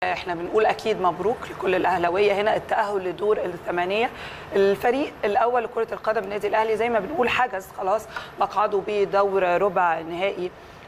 احنا بنقول اكيد مبروك لكل الاهلاويه هنا التاهل لدور الثمانيه الفريق الاول لكره القدم النادي الاهلي زي ما بنقول حجز خلاص مقعده بدور ربع نهائي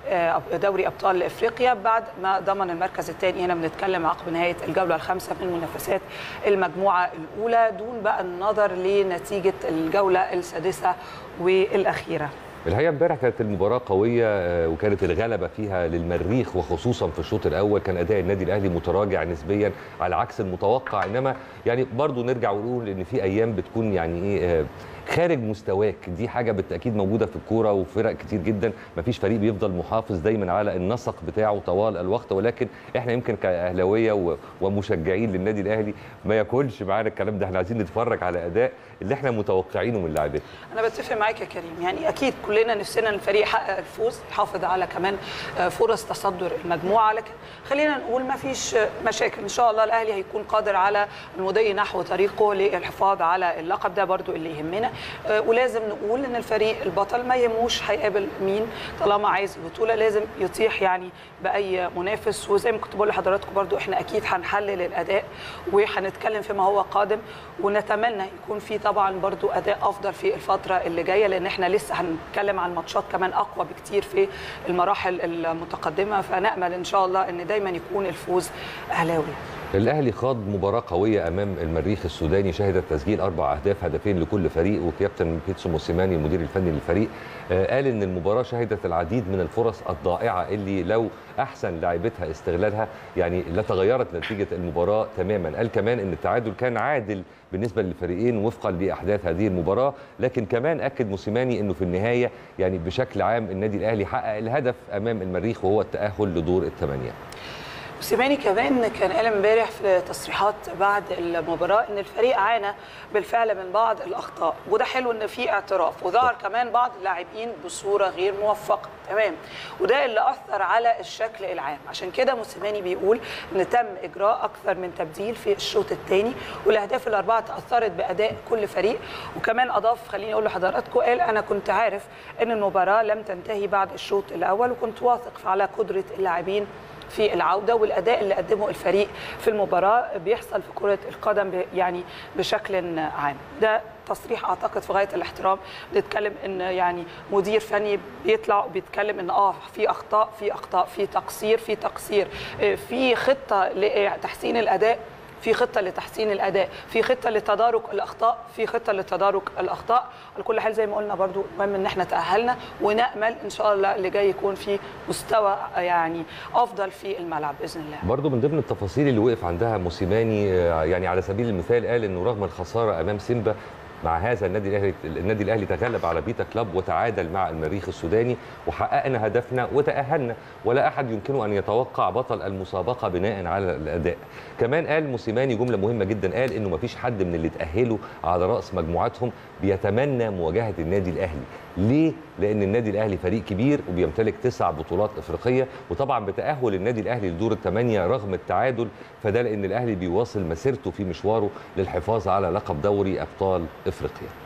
دوري ابطال افريقيا بعد ما ضمن المركز الثاني هنا بنتكلم عقب نهايه الجوله الخامسه من منافسات المجموعه الاولى دون بقى النظر لنتيجه الجوله السادسه والاخيره الحقيقه امبارح كانت المباراه قويه وكانت الغلبه فيها للمريخ وخصوصا في الشوط الاول كان اداء النادي الاهلي متراجع نسبيا على عكس المتوقع انما يعني برضو نرجع ونقول ان في ايام بتكون يعني ايه خارج مستواك دي حاجه بالتاكيد موجوده في الكوره وفرق كتير جدا مفيش فريق بيفضل محافظ دايما على النسق بتاعه طوال الوقت ولكن احنا يمكن كاهلاويه ومشجعين للنادي الاهلي ما ياكلش معانا الكلام ده احنا عايزين نتفرج على اداء اللي احنا متوقعينه من لاعبين انا بتفق معاك يا كريم يعني اكيد كلنا نفسنا الفريق يحقق الفوز يحافظ على كمان فرص تصدر المجموعه لكن خلينا نقول ما فيش مشاكل ان شاء الله الاهلي هيكون قادر على المضي نحو طريقه للحفاظ على اللقب ده برضو اللي يهمنا ولازم نقول ان الفريق البطل ما يهموش هيقابل مين طالما عايز البطوله لازم يطيح يعني باي منافس وزي ما كنت بقول لحضراتكم برضو احنا اكيد هنحلل الاداء وهنتكلم فيما هو قادم ونتمنى يكون في طبعا برضو اداء افضل في الفتره اللي جايه لان احنا لسه هنتكلم عن ماتشات كمان اقوى بكتير في المراحل المتقدمه فنامل ان شاء الله ان دايما يكون الفوز اهلاوي الاهلي خاض مباراه قويه امام المريخ السوداني شهدت تسجيل اربع اهداف هدفين لكل فريق وكابتن بيتسو موسيماني المدير الفني للفريق قال ان المباراه شهدت العديد من الفرص الضائعه اللي لو احسن لاعبتها استغلالها يعني لتغيرت نتيجه المباراه تماما قال كمان ان التعادل كان عادل بالنسبه للفريقين وفقا لاحداث هذه المباراه لكن كمان اكد موسيماني انه في النهايه يعني بشكل عام النادي الاهلي حقق الهدف امام المريخ وهو التاهل لدور الثمانيه موسيماني كمان كان قال امبارح في تصريحات بعد المباراه ان الفريق عانى بالفعل من بعض الاخطاء وده حلو ان في اعتراف وظهر كمان بعض اللاعبين بصوره غير موفقه تمام وده اللي اثر على الشكل العام عشان كده موسيماني بيقول ان تم اجراء اكثر من تبديل في الشوط الثاني والاهداف الاربعه تاثرت باداء كل فريق وكمان اضاف خليني اقول لحضراتكم قال انا كنت عارف ان المباراه لم تنتهي بعد الشوط الاول وكنت واثق على قدره اللاعبين في العوده والاداء اللي قدمه الفريق في المباراه بيحصل في كره القدم يعني بشكل عام ده تصريح اعتقد في غايه الاحترام بنتكلم ان يعني مدير فني بيطلع وبيتكلم ان اه في اخطاء في اخطاء في تقصير في تقصير في خطه لتحسين الاداء في خطه لتحسين الاداء في خطه لتدارك الاخطاء في خطه لتدارك الاخطاء على كل حال زي ما قلنا برضو مهم ان احنا تاهلنا ونامل ان شاء الله اللي جاي يكون في مستوى يعني افضل في الملعب باذن الله برضو من ضمن التفاصيل اللي وقف عندها موسيماني يعني على سبيل المثال قال انه رغم الخساره امام سيمبا مع هذا النادي الاهلي النادي الاهلي تغلب على بيتا كلاب وتعادل مع المريخ السوداني وحققنا هدفنا وتاهلنا ولا احد يمكنه ان يتوقع بطل المسابقه بناء على الاداء كمان قال موسيماني جمله مهمه جدا قال انه ما فيش حد من اللي تاهلوا على راس مجموعتهم بيتمنى مواجهه النادي الاهلي ليه لان النادي الاهلي فريق كبير وبيمتلك تسع بطولات افريقيه وطبعا بتاهل النادي الاهلي لدور الثمانيه رغم التعادل فده لان الاهلي بيواصل مسيرته في مشواره للحفاظ على لقب دوري ابطال افريقيا